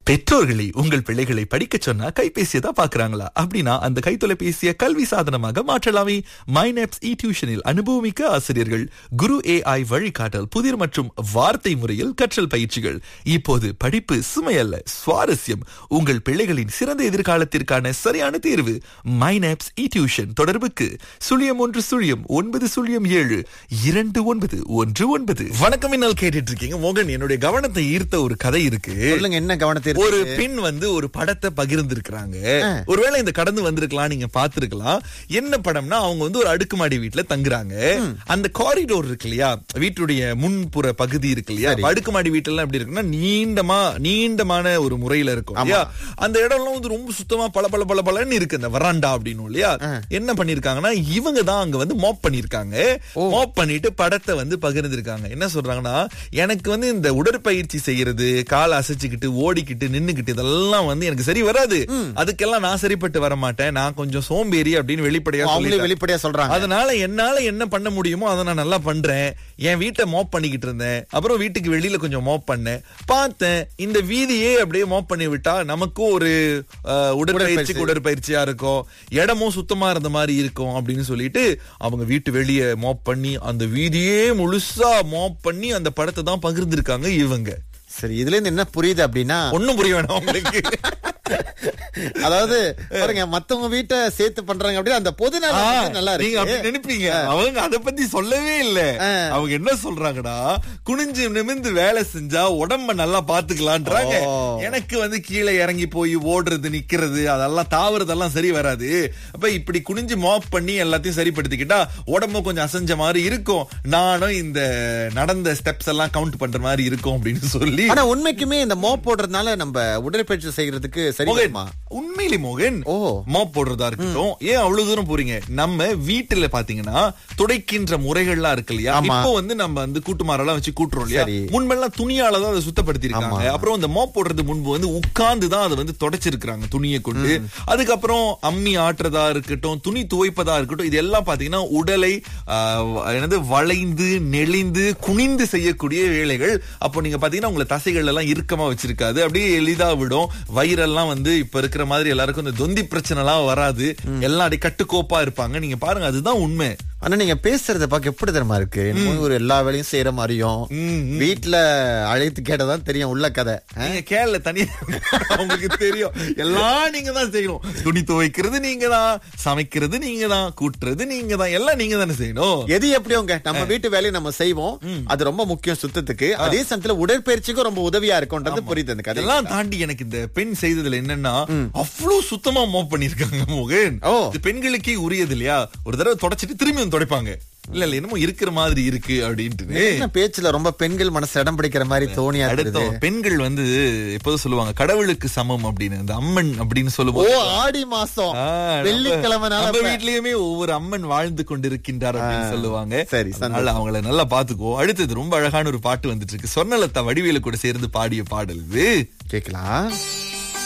பெற்றோர்களே உங்கள் பிள்ளைகளை படிக்க சொன்னா கைபேசியை தான் பாக்குறாங்களா அப்படின்னா அந்த கைத்தொலைபேசியை கல்வி சாதனமாக மாற்றலாமே மைனப்ஸ் இ டியூஷனில் அனுபவமிக்க ஆசிரியர்கள் குரு ஏஐ வழிகாட்டல் புதிர் மற்றும் வார்த்தை முறையில் கற்றல் பயிற்சிகள் இப்போது படிப்பு சுமையல்ல சுவாரஸ்யம் உங்கள் பிள்ளைகளின் சிறந்த எதிர்காலத்திற்கான சரியான தேர்வு மைனப்ஸ் இ டியூஷன் தொடர்புக்கு சுழியம் ஒன்று சுழியம் ஒன்பது சுழியம் ஏழு இரண்டு ஒன்பது ஒன்று ஒன்பது வணக்கம் என்னால் கேட்டுட்டு இருக்கீங்க மோகன் என்னுடைய கவனத்தை ஈர்த்த ஒரு கதை இருக்கு சொல்லுங்க என்ன கவனத்தை ஒரு பெண் வந்து ஒரு படத்தை பகிர்ந்திருக்கிறாங்க ஒருவேளை இந்த கடந்து வந்திருக்கலாம் நீங்க பாத்துருக்கலாம் என்ன படம்னா அவங்க வந்து ஒரு அடுக்குமாடி வீட்டுல தங்குறாங்க அந்த காரிடோர் இருக்கு இல்லையா வீட்டுடைய முன்புற பகுதி இருக்கு இல்லையா அப்ப அடுக்குமாடி வீட்டுல எப்படி இருக்குன்னா நீண்டமா நீண்டமான ஒரு முறையில இருக்கும் இல்லையா அந்த இடம்லாம் வந்து ரொம்ப சுத்தமா பல பல பல பலன்னு இருக்கு அந்த வராண்டா அப்படின்னு இல்லையா என்ன பண்ணிருக்காங்கன்னா இவங்க தான் அங்க வந்து மாப் பண்ணிருக்காங்க மாப் பண்ணிட்டு படத்தை வந்து பகிர்ந்திருக்காங்க என்ன சொல்றாங்கன்னா எனக்கு வந்து இந்த உடற்பயிற்சி செய்யறது காலை அசைச்சுக்கிட்டு ஓடிக்கிட்டு நின்னுக்கிட்டு இதெல்லாம் வந்து எனக்கு சரி வராது அதுக்கெல்லாம் நான் சரிப்பட்டு வர மாட்டேன் நான் கொஞ்சம் சோம்பேறி அப்படின்னு வெளிப்படையா அவங்களே சொல்லிட்டேன். வெளிப்படையா சொல்றாங்க அதனால என்னால என்ன பண்ண முடியுமோ அதை நான் நல்லா பண்றேன் என் வீட்டை மோப் பண்ணிக்கிட்டு இருந்தேன் அப்புறம் வீட்டுக்கு வெளியில கொஞ்சம் மோப் பண்ணேன் பார்த்தேன் இந்த வீதியே அப்படியே மோப் பண்ணி விட்டா நமக்கும் ஒரு அஹ், உடற்பயிற்சிக்கு உடற்பயிற்சியா இருக்கும் இடமும் சுத்தமா இருந்த மாதிரி இருக்கும் அப்படின்னு சொல்லிட்டு அவங்க வீட்டு வெளியே மோப் பண்ணி அந்த வீதியே முழுசா மோப் பண்ணி அந்த படத்தை தான் பகிர்ந்திருக்காங்க இவங்க சரி இதுல இருந்து என்ன புரியுது அப்படின்னா ஒண்ணும் புரிய வேணாம் உங்களுக்கு அதாவது பாருங்க மத்தவங்க வீட்டை சேர்த்து பண்றாங்க அப்படின்னா அந்த பொது நலம் ஆ, வந்து நல்லா நீங்க அப்படி இருக்கு நினைப்பீங்க அவங்க அத பத்தி சொல்லவே இல்ல ஆ. அவங்க என்ன சொல்றாங்கடா குனிஞ்சு நிமிந்து வேலை செஞ்சா உடம்ப நல்லா பாத்துக்கலான்றாங்க ஓ. எனக்கு வந்து கீழே இறங்கி போய் ஓடுறது நிக்கிறது அதெல்லாம் தாவறதெல்லாம் சரி வராது அப்ப இப்படி குனிஞ்சு மாப் பண்ணி எல்லாத்தையும் சரிப்படுத்திக்கிட்டா உடம்பு கொஞ்சம் அசைஞ்ச மாதிரி இருக்கும் நானும் இந்த நடந்த ஸ்டெப்ஸ் எல்லாம் கவுண்ட் பண்ற மாதிரி இருக்கும் அப்படின்னு சொல்லி ஆனா உண்மைக்குமே இந்த மோப் போடுறதுனால நம்ம உடற்பயிற்சி செய்யறதுக்கு சரி மோகன் வருமா? உண்மையிலே மோகன் ஓ. மாப் போடுறதா இருக்கட்டும் ஏன் அவ்வளவு தூரம் போறீங்க நம்ம வீட்டுல பாத்தீங்கன்னா துடைக்கின்ற முறைகள்லாம் இருக்கு இல்லையா ஆமா. இப்போ வந்து நம்ம வந்து கூட்டுமாரெல்லாம் வச்சு கூட்டுறோம் இல்லையா சரி. முன்பெல்லாம் துணியால தான் அதை சுத்தப்படுத்தி இருக்காங்க ஆமா. அப்புறம் இந்த மாப் போடுறது முன்பு வந்து உட்கார்ந்து தான் அதை வந்து தொடச்சிருக்காங்க துணியை கொண்டு அதுக்கப்புறம் அம்மி ஆட்டுறதா இருக்கட்டும் துணி துவைப்பதா இருக்கட்டும் இது எல்லாம் பாத்தீங்கன்னா உடலை ஆஹ், என்னது வளைந்து நெளிந்து குனிந்து செய்யக்கூடிய வேலைகள் அப்போ நீங்க பாத்தீங்கன்னா உங்களை தசைகள் எல்லாம் இறுக்கமா வச்சிருக்காது அப்படியே எளிதா விடும் வயிறெல்லாம் வந்து இப்ப இருக்கிற மாதிரி எல்லாருக்கும் இந்த தொந்தி பிரச்சனை எல்லாம் வராது எல்லாம் அப்படியே கட்டுக்கோப்பா இருப்பாங்க நீங்க பாருங்க அதுதான் உண்மை ஆனா நீங்க பேசுறத பார்க்க எப்படி தெரியுமா இருக்கு என்னமோ ஒரு எல்லா வேலையும் செய்யற மாதிரியும் ம், வீட்டுல அழைத்து கேட்டதான் தெரியும் உள்ள கதை நீங்க கேரள தனியா உங்களுக்கு தெரியும் எல்லாம் நீங்க தான் செய்யணும் துணி துவைக்கிறது நீங்க தான் சமைக்கிறது நீங்க தான் கூட்டுறது நீங்க தான் எல்லாம் நீங்க தானே செய்யணும் எது எப்படியோங்க நம்ம வீட்டு வேலையை நம்ம செய்வோம் அது ரொம்ப முக்கியம் சுத்தத்துக்கு அதே சமயத்துல உடற்பயிற்சிக்கும் ரொம்ப உதவியா இருக்கும்ன்றது புரியுது அந்த கதை இதெல்லாம் தாண்டி எனக்கு இந்த பெண் செய்ததுல என்னன்னா அவ்வளவு சுத்தமா மோப் பண்ணிருக்காங்க மோகன் ஓ. இது பெண்களுக்கே உரியது இல்லையா ஒரு தடவை தொடச்சிட்டு திரும்பியும் துடைப்பாங்க இல்ல இல்ல என்னமோ இருக்கிற மாதிரி இருக்கு அப்படின்ட்டு என்ன பேச்சுல ரொம்ப பெண்கள் மனசு இடம் பிடிக்கிற மாதிரி தோணியா இருக்குது அடுத்த பெண்கள் வந்து எப்போதும் சொல்லுவாங்க கடவுளுக்கு சமம் அப்படின்னு இந்த அம்மன் அப்படின்னு ஓ சொல்லுவோம் ஆடி மாசம் ஆ, நம்ம- வெள்ளிக்கிழமைனால நம்ம வீட்லயுமே ஒவ்வொரு அம்மன் வாழ்ந்து கொண்டிருக்கின்றார் அப்படின்னு சொல்லுவாங்க சரி, அதனால அவங்கள நல்லா பாத்துக்கோ அடுத்தது ரொம்ப அழகான ஒரு பாட்டு வந்துட்டு இருக்கு சொர்ணலதா வடிவேலு கூட சேர்ந்து பாடிய பாடல் இது கேக்கலாம்